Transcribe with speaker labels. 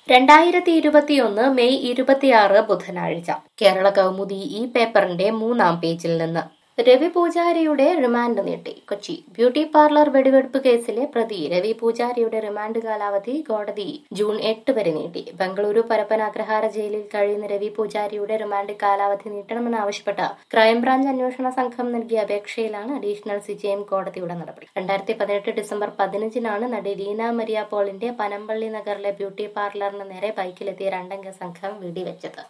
Speaker 1: രണ്ടായിരത്തി ഇരുപത്തിയൊന്ന് മെയ് ഇരുപത്തിയാറ് ബുധനാഴ്ച കേരള കൗമുദി ഈ പേപ്പറിന്റെ മൂന്നാം പേജിൽ നിന്ന് രവി പൂജാരിയുടെ റിമാൻഡ് നീട്ടി കൊച്ചി ബ്യൂട്ടി പാർലർ വെടിവെടുപ്പ് കേസിലെ പ്രതി രവി പൂജാരിയുടെ റിമാൻഡ് കാലാവധി കോടതി ജൂൺ എട്ട് വരെ നീട്ടി ബംഗളൂരു പരപ്പന അഗ്രഹാര ജയിലിൽ കഴിയുന്ന രവി പൂജാരിയുടെ റിമാൻഡ് കാലാവധി നീട്ടണമെന്നാവശ്യപ്പെട്ട ക്രൈംബ്രാഞ്ച് അന്വേഷണ സംഘം നൽകിയ അപേക്ഷയിലാണ് അഡീഷണൽ സിജെഎം കോടതിയുടെ നടപടി രണ്ടായിരത്തി പതിനെട്ട് ഡിസംബർ പതിനഞ്ചിനാണ് നടി ലീന മരിയ പോളിന്റെ പനമ്പള്ളി നഗറിലെ ബ്യൂട്ടി പാർലറിന് നേരെ ബൈക്കിലെത്തിയ രണ്ടംഗ സംഘം വെടിവെച്ചത്